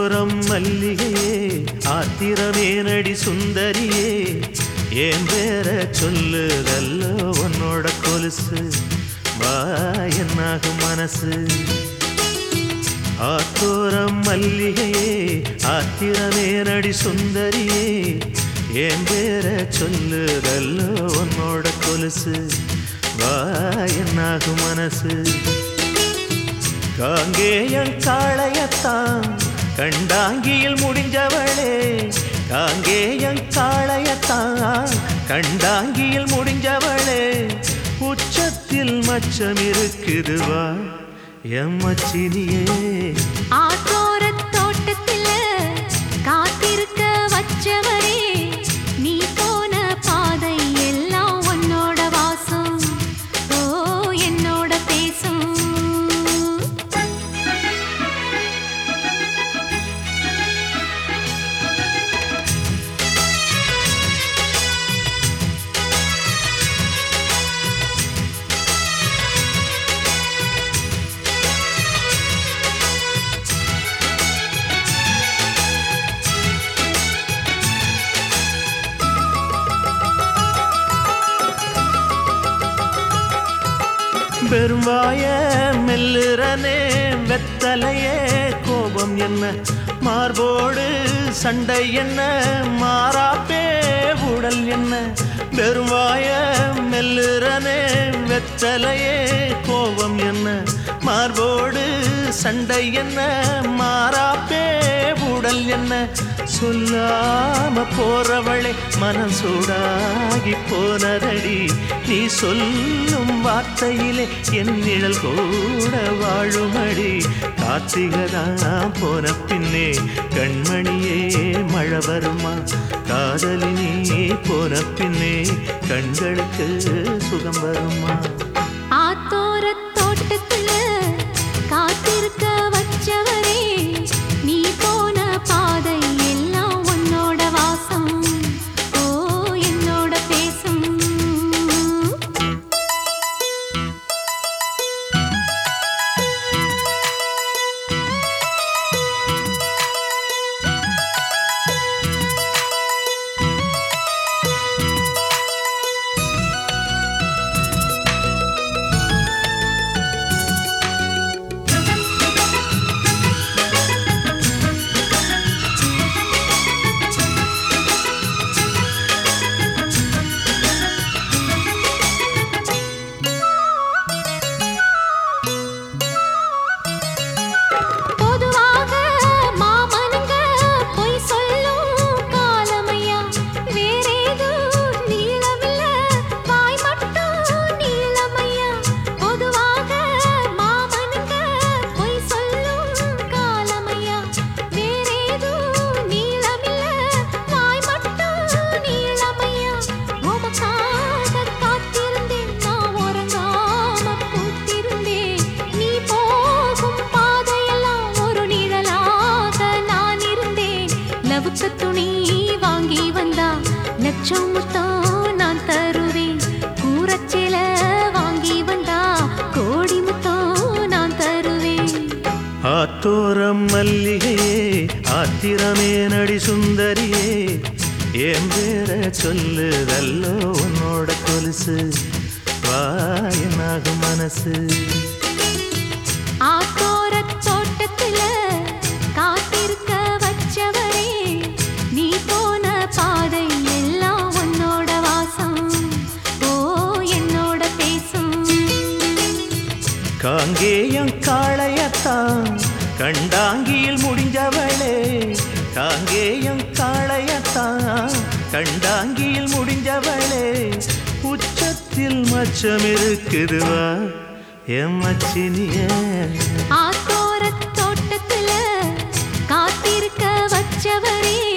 ஆத்தோரம் மல்லிகையே ஆத்திரமே நடி சுந்தரியே என் பேர சொல்லுதல்ல உன்னோட கொலுசு வா என்னாகும் மனசு ஆத்தோரம் மல்லிகையே ஆத்திரமே நடி சுந்தரியே என் பேர சொல்லுதல்ல உன்னோட கொலுசு வா என்னாகும் மனசு காங்கேயன் காளையத்தான் கண்டாங்கியில் முடிஞ்சவளே காங்கேயன் காளையத்தான் கண்டாங்கியில் முடிஞ்சவளே உச்சத்தில் மச்சம் இருக்குதுவா எம்மச்சினியே ஆத்தோரத் தோட்டத்தில காத்திருக்க வச்சவரே நீ போன பாதை எல்லாம் உன்னோட வாசம் ஓ என்னோட பேசும் பெரும்பாய மெல்லுறனே வெத்தலையே கோபம் என்ன மார்போடு சண்டை என்ன மாறாப்பே உடல் என்ன பெரும்பாய மெல்லுறனே வெத்தலையே கோபம் என்ன மார்போடு சண்டை என்ன மாறாப்பே உடல் என்ன சொல்லாம போறவளே மனம் சூடாகி போனதடி நீ சொல்லும் வார்த்தையிலே என் நிழல் கூட வாழுமடி கார்த்திகதான் போன பின்னே கண்மணியே மழை வருமா காதலினே போன பின்னே கண்களுக்கு சுகம் வருமா ஆத்தோரத் தோட்டத்துல காத்திருக்க வச்சவரே நீ போன பாதை எல்லாம் உன்னோட வாசம் ஓ என்னோட பேசும் பொதுவாக மாமனுங்க பொய் சொல்லும் காலமையா வேறேதோ நீளமில்ல வாய் மட்டும் நீளமையா பொதுவாக மாமனுங்க பொய் சொல்லும் காலமையா வேறேதோ நீளமில்ல வாய் மட்டும் நீளமையா உமக்காக காத்திருந்தேன் நான் உறங்காம பூத்திருந்தேன் நீ போகும் பாதையெல்லாம் ஒரு நிழலாக நான் இருந்தேன் லவுக்கு துணி வாங்கி வந்தா லட்சம் முத்தம் நான் தருவேன் கூரச்சில வாங்கி வந்தா கோடி முத்தம் நான் தருவேன் ஆத்தோரம் மல்லிகையே ஆத்திரமே நடி சுந்தரியே என் பேர சொல்லுதல்லோ உன்னோட கொலுசு வாயனாகும் மனசு ஆத்தோரத் தோட்டத்துல காத்திருக்க வச்சவரே நீ போன பாதை எல்லாம் உன்னோட வாசம் ஓ என்னோட பேசும் காங்கேயம் காளையத்தான் கண்டாங்கியில் முடிஞ்சவளே காங்கேயம் காளையத்தான் கண்டாங்கியில் முடிஞ்சவளே உச்சத்தில் மச்சம் இருக்குதுவா என் மச்சினியே ஆத்தோரத் தோட்டத்துல காத்திருக்க வச்சவரே